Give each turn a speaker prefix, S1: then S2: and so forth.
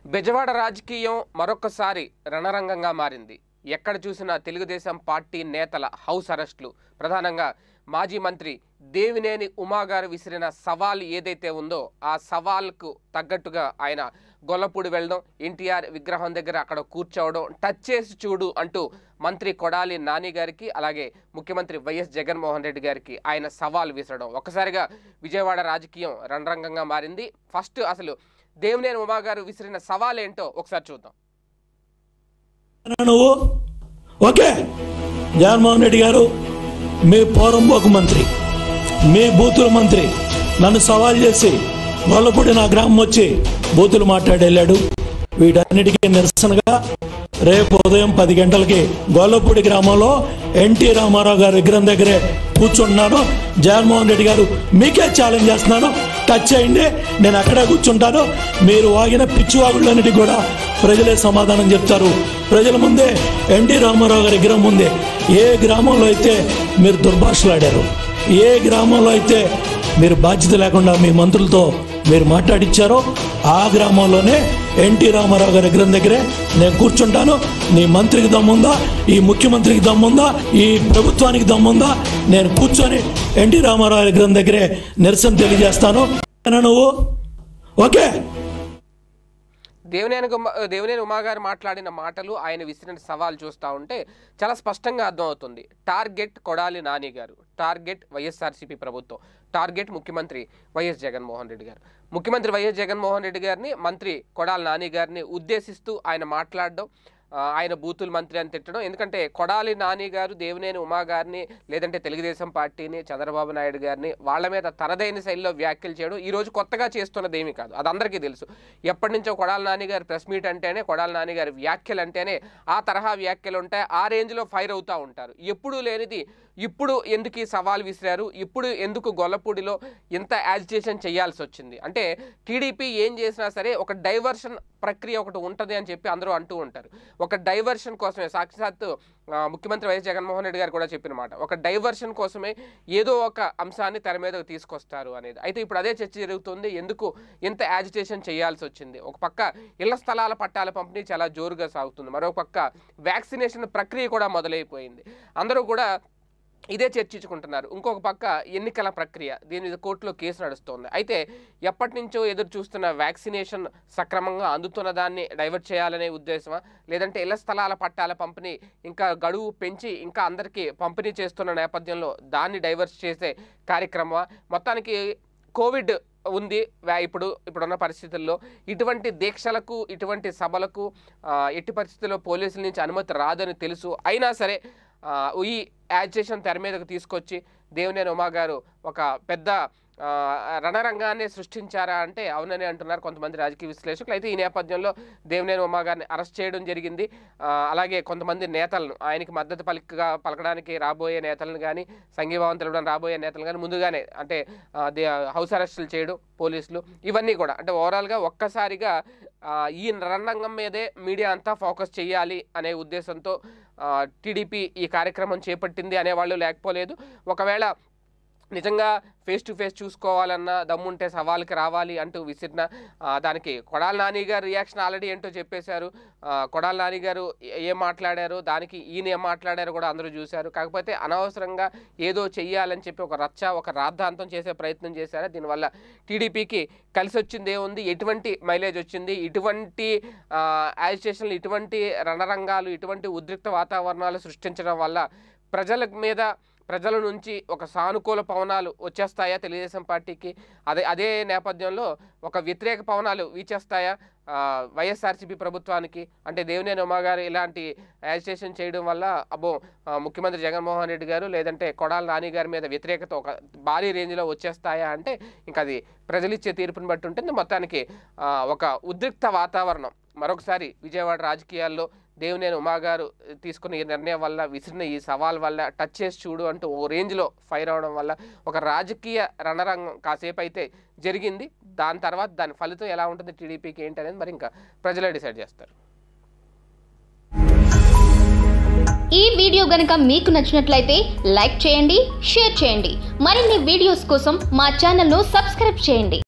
S1: బెజవాడ రాజకీయం మరొకసారి రణరంగంగా మారింది ఎక్కడ చూసినా తెలుగుదేశం పార్టీ నేతల హౌస్ అరెస్టులు ప్రధానంగా మాజీ మంత్రి దేవినేని ఉమా గారు విసిరిన సవాల్ ఏదైతే ఉందో ఆ సవాల్కు తగ్గట్టుగా ఆయన గొల్లపూడి వెళ్ళడం ఎన్టీఆర్ విగ్రహం దగ్గర అక్కడ కూర్చోవడం టచ్ చేసి చూడు అంటూ మంత్రి కొడాలి నాని గారికి అలాగే ముఖ్యమంత్రి వైఎస్ జగన్మోహన్ రెడ్డి గారికి ఆయన సవాల్ విసరడం ఒక్కసారిగా విజయవాడ రాజకీయం రణరంగంగా మారింది ఫస్ట్ అసలు దేవినేని ఉమా గారు విసిరిన సవాల్ ఏంటో ఒకసారి చూద్దాం
S2: నువ్వు ఓకే జగన్మోహన్ రెడ్డి గారు మీ పోరంబోకు మంత్రి మీ బూతుల మంత్రి నన్ను సవాల్ చేసి గొల్లపూడి నా గ్రామం వచ్చి బూతులు మాట్లాడి వెళ్ళాడు వీటన్నిటికీ నిరసనగా రేపు ఉదయం పది గంటలకి గొల్లపూడి గ్రామంలో ఎన్టీ రామారావు గారి విగ్రహం దగ్గరే కూర్చుంటున్నాను జగన్మోహన్ రెడ్డి గారు మీకే ఛాలెంజ్ చేస్తున్నాను టచ్ చేయండి నేను అక్కడే కూర్చుంటాను మీరు వాగిన పిచ్చివాగుళ్ళన్నిటికీ కూడా ప్రజలే సమాధానం చెప్తారు ప్రజల ముందే ఎన్టీ రామారావు గారి విగ్రహం ముందే ఏ గ్రామంలో అయితే మీరు దుర్భాషలాడారు ఏ గ్రామంలో అయితే మీరు బాధ్యత లేకుండా మీ మంత్రులతో మీరు మాట్లాడిచ్చారో ఆ గ్రామంలోనే ఎన్టీ రామారావు గారి విగ్రహం దగ్గరే నేను కూర్చుంటాను నీ మంత్రికి దమ్ముందా ఈ ముఖ్యమంత్రికి దమ్ముందా ఈ ప్రభుత్వానికి దమ్ముందా నేను కూర్చొని ఎన్టీ రామారావు గారి విగ్రహం దగ్గరే నిరసన తెలియజేస్తాను నువ్వు ఓకే
S1: దేవినేని గుమ్మ దేవినేని ఉమా గారు మాట్లాడిన మాటలు ఆయన విసిరిన సవాల్ చూస్తూ ఉంటే చాలా స్పష్టంగా అర్థమవుతుంది టార్గెట్ కొడాలి నాని గారు టార్గెట్ వైఎస్ఆర్సీపీ ప్రభుత్వం టార్గెట్ ముఖ్యమంత్రి వైఎస్ జగన్మోహన్ రెడ్డి గారు ముఖ్యమంత్రి వైఎస్ జగన్మోహన్ రెడ్డి గారిని మంత్రి కొడాలి నాని గారిని ఉద్దేశిస్తూ ఆయన మాట్లాడడం ఆ, ఆయన బూతుల మంత్రి అని తిట్టడం ఎందుకంటే కొడాలి నాని గారు దేవినేని ఉమా గారిని లేదంటే తెలుగుదేశం పార్టీని చంద్రబాబు నాయుడు గారిని వాళ్ళ మీద తనదైన శైలిలో వ్యాఖ్యలు చేయడం ఈ రోజు కొత్తగా చేస్తున్నది ఏమీ కాదు అది అందరికీ తెలుసు ఎప్పటి నుంచో కొడాలి నాని గారి ప్రెస్ మీట్ అంటేనే కొడాలి నాని గారి వ్యాఖ్యలు అంటేనే ఆ తరహా వ్యాఖ్యలు ఉంటాయి ఆ రేంజ్లో ఫైర్ అవుతూ ఉంటారు ఎప్పుడూ లేనిది ఇప్పుడు ఎందుకు ఈ సవాల్ విసిరారు ఇప్పుడు ఎందుకు గొల్లపూడిలో ఇంత యాజిటేషన్ చేయాల్సి వచ్చింది అంటే టీడీపీ ఏం చేసినా సరే ఒక డైవర్షన్ ప్రక్రియ ఒకటి ఉంటుంది అని చెప్పి అందరూ అంటూ ఉంటారు ఒక డైవర్షన్ కోసమే సాక్షాత్తు ఆ, ముఖ్యమంత్రి వైఎస్ జగన్మోహన్ రెడ్డి గారు కూడా చెప్పిన మాట ఒక డైవర్షన్ కోసమే ఏదో ఒక అంశాన్ని తెర మీదకు తీసుకొస్తారు అనేది అయితే ఇప్పుడు అదే చర్చ జరుగుతుంది ఎందుకు ఇంత యాజిటేషన్ చేయాల్సి వచ్చింది ఒక పక్క ఇళ్ల స్థలాల పట్టాల పంపిణీ చాలా జోరుగా సాగుతుంది మరో పక్క వ్యాక్సినేషన్ ప్రక్రియ కూడా మొదలైపోయింది అందరూ కూడా ఇదే చర్చించుకుంటున్నారు ఇంకొక పక్క ఎన్నికల ప్రక్రియ దీని మీద కోర్టులో కేసు నడుస్తోంది అయితే ఎప్పటి నుంచో ఎదురు చూస్తున్న వ్యాక్సినేషన్ సక్రమంగా అందుతున్న దాన్ని డైవర్ట్ చేయాలనే ఉద్దేశమా లేదంటే ఇళ్ల స్థలాల పట్టాల పంపిణీ ఇంకా గడువు పెంచి ఇంకా అందరికీ పంపిణీ చేస్తున్న నేపథ్యంలో దాన్ని డైవర్ట్ చేసే కార్యక్రమమా మొత్తానికి కోవిడ్ ఉంది వా- ఇప్పుడు ఇప్పుడున్న పరిస్థితుల్లో ఇటువంటి దీక్షలకు ఇటువంటి సభలకు ఆ, ఎట్టి పరిస్థితుల్లో పోలీసుల నుంచి అనుమతి రాదని తెలుసు అయినా సరే ఆ, ఈ యాజిటేషన్ తెర మీదకు తీసుకొచ్చి దేవినేని ఉమా గారు ఒక పెద్ద ఆ, రణరంగాన్ని సృష్టించారా అంటే అవునని అంటున్నారు కొంతమంది రాజకీయ విశ్లేషకులు అయితే ఈ నేపథ్యంలో దేవినేని ఉమా గారిని అరెస్ట్ చేయడం జరిగింది ఆ, అలాగే కొంతమంది నేతలను ఆయనకి మద్దతు పలికగా పలకడానికి రాబోయే నేతలను కానీ సంఘీభావం తెలపడం రాబోయే నేతలను కానీ ముందుగానే అంటే ఆ, దే- హౌస్ అరెస్టులు చేయడం పోలీసులు ఇవన్నీ కూడా అంటే ఓవరాల్గా ఒక్కసారిగా ఆ, ఈ రణరంగం మీదే మీడియా అంతా ఫోకస్ చేయాలి అనే ఉద్దేశంతో ఆ, టీడీపీ ఈ కార్యక్రమం చేపట్టింది అనేవాళ్ళు లేకపోలేదు ఒకవేళ నిజంగా ఫేస్ టు ఫేస్ చూసుకోవాలన్నా దమ్ముంటే సవాల్కి రావాలి అంటూ విసిరిన ఆ, దానికి కొడాల నాని గారు రియాక్షన్ ఆల్రెడీ ఏంటో చెప్పేశారు ఆ, కొడాల నాని గారు ఏ- ఏం మాట్లాడారో దానికి ఈయన ఏం మాట్లాడారో కూడా అందరూ చూశారు కాకపోతే అనవసరంగా ఏదో చెయ్యాలని చెప్పి ఒక రచ్చ ఒక రాద్ధాంతం చేసే ప్రయత్నం చేశారు దీనివల్ల టీడీపీకి కలిసి వచ్చింది ఏముంది ఎటువంటి మైలేజ్ వచ్చింది ఇటువంటి యాజిటేషన్లు ఇటువంటి రణరంగాలు ఇటువంటి ఉద్రిక్త వాతావరణాలు సృష్టించడం వల్ల ప్రజల మీద ప్రజల నుంచి ఒక సానుకూల పవనాలు వచ్చేస్తాయా తెలుగుదేశం పార్టీకి అదే అదే నేపథ్యంలో ఒక వ్యతిరేక పవనాలు వీచేస్తాయా ఆ, వైఎస్ఆర్సీపీ ప్రభుత్వానికి అంటే దేవినేని ఉమా గారు ఇలాంటి యాజిటేషన్ చేయడం వల్ల అబ్బో ఆ, ముఖ్యమంత్రి జగన్మోహన్ రెడ్డి గారు లేదంటే కొడాల నాని గారి మీద వ్యతిరేకత ఒక భారీ రేంజ్లో వచ్చేస్తాయా అంటే ఇంకా అది ప్రజలిచ్చే తీర్పుని బట్టి ఉంటుంది మొత్తానికి ఆ, ఒక ఉద్రిక్త వాతావరణం మరొకసారి విజయవాడ రాజకీయాల్లో దేవినేని ఉమా గారు తీసుకున్న ఈ నిర్ణయం వల్ల విసిరిన ఈ సవాల్ వల్ల టచ్ చేసి చూడు అంటూ ఓ రేంజ్లో ఫైర్ అవడం వల్ల ఒక రాజకీయ రణరంగం కాసేపు అయితే జరిగింది దాని తర్వాత దాని ఫలితం ఎలా ఉంటుంది టీడీపీకి ఏంటి అనేది మరి ఇంకా ప్రజలే డిసైడ్ చేస్తారు
S3: ఈ వీడియో గనుక మీకు నచ్చినట్లయితే లైక్ చేయండి షేర్ చేయండి మరిన్ని వీడియోస్ కోసం మా ఛానల్ను సబ్స్క్రైబ్ చేయండి